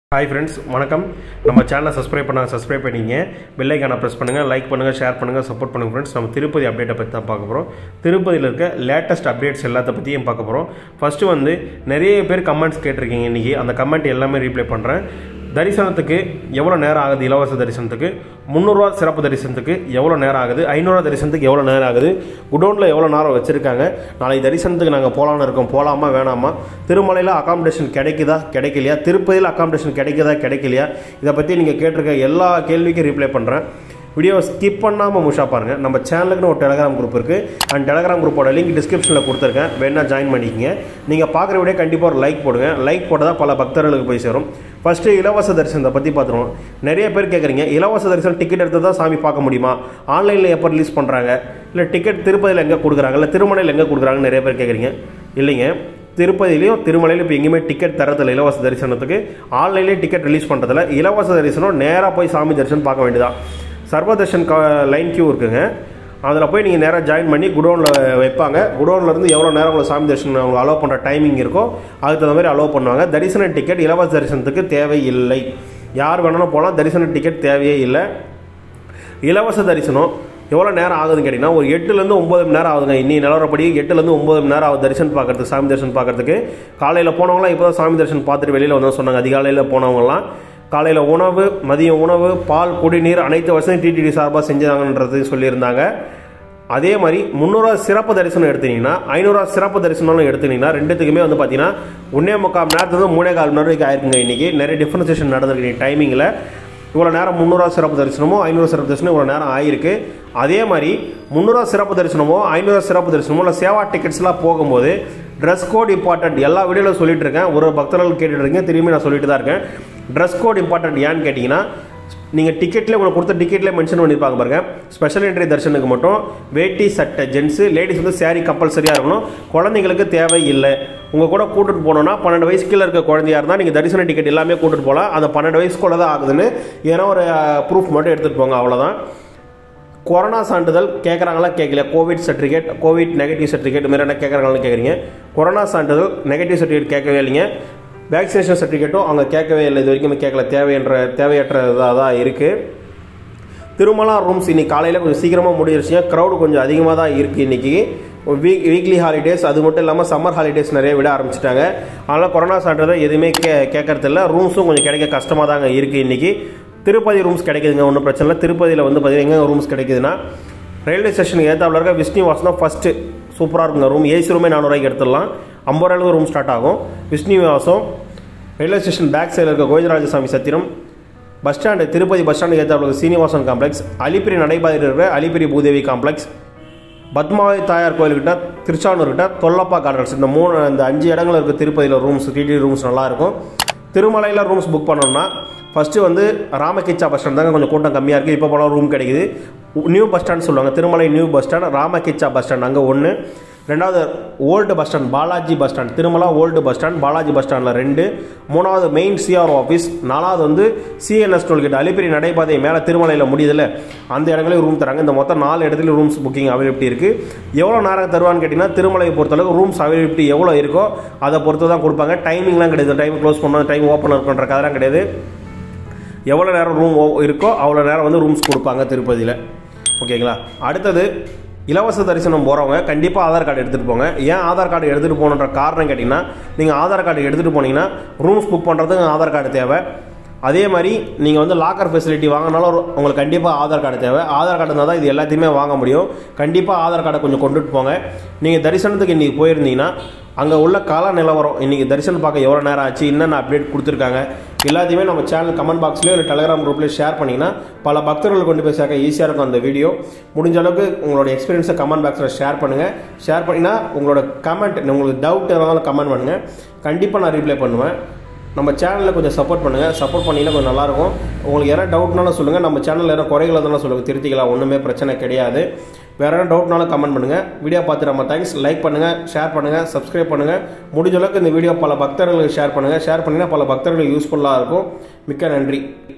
hi friends வணக்கம் நம்ம சேனலை சப்ஸ்கிரைப் பண்ணாங்க சப்ஸ்கிரைப் பண்ணிங்க பெல்லைக்கான ப்ரெஸ் பண்ணுங்கள் லைக் பண்ணுங்கள் ஷேர் பண்ணுங்கள் சப்போர்ட் பண்ணுங்கள் ஃப்ரெண்ட்ஸ் நம்ம திருப்பதி அப்டேட்டை பற்றி தான் பார்க்க போகிறோம் திருப்பதியில் இருக்க லேட்டஸ்ட் அப்டேட்ஸ் எல்லாத்த பற்றியும் பார்க்க போகிறோம் ஃபஸ்ட்டு வந்து நிறைய பேர் கமெண்ட்ஸ் கேட்டிருக்கீங்க இன்றைக்கி அந்த கமெண்ட் எல்லாமே ரீப்ளை பண்ணுறேன் தரிசனத்துக்கு எவ்வளோ நேரம் ஆகுது இலவச தரிசனத்துக்கு முந்நூறுரூவா சிறப்பு தரிசனத்துக்கு எவ்வளோ நேரம் ஆகுது ஐநூறுரூவா தரிசனத்துக்கு எவ்வளோ நேரம் ஆகுது குடோனில் எவ்வளோ நேரம் வச்சுருக்காங்க நாளைக்கு தரிசனத்துக்கு நாங்கள் போகலான்னு இருக்கோம் போகலாமா வேணாமா திருமலையில் அகாமடேஷன் கிடைக்குதா கிடைக்கலையா திருப்பதியில் அகாமடேஷன் கிடைக்குதா கிடைக்கலையா இதை பற்றி நீங்கள் கேட்டிருக்க எல்லா கேள்விக்கும் ரிப்ளை பண்ணுறேன் வீடியோ ஸ்கிப் பண்ணாமல் முஷா பாருங்கள் நம்ம சேனலுக்குன்னு ஒரு டெலகிராம் குரூப் இருக்குது அண்ட் டெலகிராம் குரூப்போட லிங்க் டிஸ்கிரிப்ஷனில் கொடுத்துருக்கேன் வேணா ஜாயின் பண்ணிக்கங்க நீங்கள் பார்க்குற வீடியோ கண்டிப்பாக ஒரு லைக் போடுங்க லைக் போட்டால் தான் பல பக்தர்களுக்கு போய் சேரும் ஃபஸ்ட்டு இலவச தரிசனத்தை பற்றி பார்த்துருவோம் நிறைய பேர் கேட்குறீங்க இலவச தரிசனம் டிக்கெட் எடுத்து தான் சாமி பார்க்க முடியுமா ஆன்லைனில் எப்போ ரிலீஸ் பண்ணுறாங்க இல்லை டிக்கெட் திருப்பதியில் எங்கே கொடுக்குறாங்க இல்லை திருமலையில் எங்கே கொடுக்குறாங்கன்னு நிறைய பேர் கேட்குறீங்க இல்லைங்க திருப்பதிலையும் திருமலையிலும் இப்போ எங்கேயுமே டிக்கெட் தரதில்ல இலவச தரிசனத்துக்கு ஆன்லைன்லேயே டிக்கெட் ரிலீஸ் பண்ணுறதில்ல இலவச தரிசனம் நேராக போய் சாமி தரிசனம் பார்க்க வேண்டியதான் சர்வதர்ஷன் க லைன் கியூ இருக்குங்க அதில் போய் நீங்கள் நேராக ஜாயின் பண்ணி குடோனில் வைப்பாங்க குடோனில் இருந்து எவ்வளோ நேரம் உங்களுக்கு சாமி தரிசனம் அவங்க அலோவ் பண்ணுற டைமிங் இருக்கோ அதுக்கு தகுந்த மாதிரி அலோவ் பண்ணுவாங்க தரிசன டிக்கெட் இலவச தரிசனத்துக்கு தேவையில்லை யார் வேணாலும் போகலாம் தரிசன டிக்கெட் தேவையே இல்லை இலவச தரிசனம் எவ்வளோ நேரம் ஆகுதுன்னு கேட்டிங்கன்னா ஒரு எட்டுலேருந்து ஒம்பது மணி நேரம் ஆகுதுங்க இன்னி நிலவரப்படி எட்டுலேருந்து ஒம்பது மணி நேரம் ஆகுது தரிசனம் பார்க்கறதுக்கு சாமி தரிசனம் பார்க்கறதுக்கு காலையில் போனவங்களாம் இப்போ தான் சாமி தரிசனம் பார்த்துட்டு வெளியில் வந்தோம் சொன்னாங்க அதிகாலையில் போனவங்கலாம் காலையில் உணவு மதிய உணவு பால் குடிநீர் அனைத்து வசதியும் டிடிடி சார்பாக செஞ்சாங்கன்றது சொல்லியிருந்தாங்க அதே மாதிரி முந்நூறுவா சிறப்பு தரிசனம் எடுத்தீங்கன்னா ஐநூறுரூவா சிறப்பு தரிசனம்னு எடுத்தீங்கன்னா ரெண்டுத்துக்குமே வந்து பார்த்தீங்கன்னா ஒன்றே முக்கால் நேரத்துலேருந்து மூணே கால் மணி நேரம் ஆயிருக்குங்க இன்றைக்கி நிறைய டிஃப்ரென்சேஷன் நடந்திருக்கு டைமிங்கில் இவ்வளோ நேரம் முந்நூறுவா சிறப்பு தரிசனமோ ஐநூறு சிறப்பு தரிசனம் இவ்வளோ நேரம் ஆயிருக்கு அதே மாதிரி முந்நூறுவா சிறப்பு தரிசனமோ ஐநூறு சிறப்பு தரிசனமோ இல்லை சேவா டிக்கெட்ஸ்லாம் போகும்போது ட்ரெஸ் கோட் இம்பார்ட்டன்ட் எல்லா வீடியோவில் சொல்லிட்டு இருக்கேன் ஒரு பக்தர்கள் கேட்டுட்டு இருக்கீங்க திரும்பி நான் சொல்லிட்டு தான் இருக்கேன் ட்ரெஸ் கோட் இம்பார்ட்டன்ட் ஏன்னு கேட்டிங்கன்னா நீங்கள் டிக்கெட்டில் உங்களுக்கு கொடுத்த டிக்கெட்டில் மென்ஷன் பண்ணியிருப்பாங்க பாருங்க ஸ்பெஷல் என்ட்ரி தரிசனுக்கு மட்டும் வேட்டி சட்டை ஜென்ஸு லேடிஸ் வந்து சேரீ கம்பல்சரியாக இருக்கணும் குழந்தைங்களுக்கு தேவை இல்லை உங்கள் கூட கூட்டிட்டு போனோம்னா பன்னெண்டு வயசு கீழே இருக்க குழந்தையா இருந்தால் நீங்கள் தரிசன டிக்கெட் எல்லாமே கூட்டிட்டு போகலாம் அந்த பன்னெண்டு வயசுக்குள்ள தான் ஆகுதுன்னு ஏன்னா ஒரு ப்ரூஃப் மட்டும் எடுத்துகிட்டு போங்க அவ்வளோதான் கொரோனா சான்றிதழ் கேட்குறாங்களா கேட்கல Covid certificate Covid negative certificate மாரி என்ன கேட்குறாங்களான்னு கேட்குறீங்க கொரோனா சான்றிதழ் நெகட்டிவ் சர்டிஃபிகேட் கேட்கவே இல்லைங்க வேக்சினேஷன் சர்டிஃபிகேட்டும் அவங்க கேட்கவே இல்லை இது வரைக்கும் கேட்கல தேவையன்ற தேவையற்றதாக தான் இருக்குது திருமலா ரூம்ஸ் இன்னைக்கு காலையில் கொஞ்சம் சீக்கிரமாக முடிஞ்சிருச்சுங்க க்ரௌடு கொஞ்சம் அதிகமாக தான் இருக்குது இன்றைக்கி வீக் வீக்லி ஹாலிடேஸ் அது மட்டும் இல்லாமல் சம்மர் ஹாலிடேஸ் நிறைய விட ஆரம்பிச்சிட்டாங்க அதனால் கொரோனா சான்றிதழ் எதுவுமே கே கேட்கறதில்ல ரூம்ஸும் கொஞ்சம் கிடைக்க கஷ்டமாக தாங்க இருக்குது இன்றைக்கி திருப்பதி ரூம்ஸ் கிடைக்குதுங்க ஒன்றும் பிரச்சனை இல்லை திருப்பதியில் வந்து பார்த்தீங்கன்னா எங்கே ரூம்ஸ் கிடைக்குதுன்னா ரயில்வே ஸ்டேஷனுக்கு ஏற்றாப்புல இருக்க விஷ்ணு வாசம் தான் ஃபஸ்ட்டு சூப்பராக இருக்குங்க ரூம் ஏசி ரூமே நானூறுவாய்க்கு எடுத்துடலாம் ஐம்பது ரூபாய்க்கு ரூம் ஸ்டார்ட் ஆகும் விஷ்ணு வாசம் ரயில்வே ஸ்டேஷன் பேக் சைடில் இருக்க Govindarajaswamy Satram bus stand Tirupati bus stand ஏற்றாப்புல சீனிவாசன் காம்ப்ளெக்ஸ் அலிப்பிரி நடைபாதையில் இருக்கிற அலிப்பிரி பூதேவி காம்ப்ளெக்ஸ் பத்மாவதி தாயார் கோயில்கிட்ட திருச்சானூர்கிட்ட தொல்லப்பா கார்டன்ஸ் இந்த மூணு இந்த அஞ்சு இடங்கள் இருக்குது திருப்பதியில் ரூம்ஸ் டிடி ரூம்ஸ் நல்லாயிருக்கும் திருமலையில் ரூம்ஸ் புக் பண்ணோம்னா ஃபஸ்ட்டு வந்து ராமகிச்சா பஸ் ஸ்டாண்ட் தாங்க கொஞ்சம் கூட்டம் கம்மியாக இருக்குது இப்போ போல ரூம் கிடைக்குது நியூ பஸ் ஸ்டாண்ட் சொல்லுவாங்க Tirumala new bus stand Rambagicha bus stand அங்கே ஒன்று ரெண்டாவது old bus stand Balaji bus stand Tirumala old bus stand Balaji bus ஸ்டாண்டில் ரெண்டு மூணாவது மெயின் சிஆர் ஆஃபீஸ் நாலாவது வந்து சிஎன்எஸ் டோல்கேட் அலிப்பிரி நடைபாதை மேலே திருமலையில் முடியுதுல அந்த இடங்களையும் ரூம் தராங்க இந்த மொத்தம் நாலு இடத்துல ரூம்ஸ் புக்கிங் அவைலபிலிட்டி இருக்குது எவ்வளோ நேரம் தருவான்னு கேட்டிங்கன்னா திருமலையை பொறுத்தளவுக்கு ரூம்ஸ் அவைலபிலிட்டி எவ்வளோ இருக்கோ அதை பொறுத்து தான் கொடுப்பாங்க டைமிங்லாம் கிடையாது டைம் க்ளோஸ் பண்ணணும் டைம் ஓப்பன் இருக்குன்ற கதெல்லாம் கிடையாது எவ்வளோ நேரம் ரூம் இருக்கோ அவ்வளோ நேரம் வந்து ரூம்ஸ் கொடுப்பாங்க திருப்பதியில் ஓகேங்களா அடுத்தது இலவச தரிசனம் போகிறவங்க கண்டிப்பாக ஆதார் கார்டு எடுத்துகிட்டு போங்க ஏன் ஆதார் கார்டு எடுத்துகிட்டு போகணுன்ற காரணம் கேட்டிங்கன்னா நீங்கள் ஆதார் கார்டு எடுத்துகிட்டு போனீங்கன்னா ரூம்ஸ் புக் பண்ணுறதுக்கு ஆதார் கார்டு தேவை அதே மாதிரி நீங்கள் வந்து லாக்கர் ஃபெசிலிட்டி வாங்கினாலும் உங்களுக்கு கண்டிப்பாக ஆதார் கார்டு தேவை ஆதார் கார்டு இருந்தால் தான் இது எல்லாத்தையுமே வாங்க முடியும் கண்டிப்பாக ஆதார் கார்டை கொஞ்சம் கொண்டுட்டு போங்க நீங்கள் தரிசனத்துக்கு இன்றைக்கி போயிருந்தீங்கன்னா அங்கே உள்ள கால நிலவரம் இன்றைக்கி தரிசனம் பார்க்க எவ்வளோ நேரம் ஆச்சு என்னென்ன அப்டேட் கொடுத்துருக்காங்க எல்லாத்தையுமே நம்ம சேனல் கமெண்ட் பாக்ஸ்லேயோ இல்லை டெலகிராம் குரூப்லேயே ஷேர் பண்ணிங்கன்னா பல பக்தர்கள் கொண்டு போய் சேர்க்க ஈஸியாக இருக்கும் அந்த வீடியோ முடிஞ்ச அளவுக்கு உங்களோட எக்ஸ்பீரியன்ஸை கமெண்ட் பாக்ஸில் ஷேர் பண்ணுங்கள் ஷேர் பண்ணிங்கன்னா உங்களோட கமெண்ட் உங்களுக்கு டவுட் இருந்தாலும் கமெண்ட் பண்ணுங்கள் கண்டிப்பாக நான் ரிப்ளை பண்ணுவேன் நம்ம சேனலில் கொஞ்சம் சப்போர்ட் பண்ணுங்கள் சப்போர்ட் பண்ணிங்கன்னா கொஞ்சம் நல்லாயிருக்கும் உங்களுக்கு யாராவது டவுட்னாலும் சொல்லுங்கள் நம்ம சேனலில் யாராவது குறைகள் இருந்தாலும் சொல்லுங்கள் திருத்திக்கலாம் ஒன்றுமே பிரச்சனை கிடையாது வேறு எதாவது டவுட்னாலும் கமெண்ட் பண்ணுங்கள் வீடியோ பார்த்து நம்ம தேங்க்ஸ் லைக் பண்ணுங்கள் ஷேர் பண்ணுங்கள் சப்ஸ்கிரைப் பண்ணுங்கள் முடிஞ்ச அளவுக்கு இந்த வீடியோ பல பக்தர்களுக்கு ஷேர் பண்ணுங்கள் ஷேர் பண்ணிங்கன்னா பல பக்தர்களுக்கு யூஸ்ஃபுல்லாக இருக்கும் மிக்க நன்றி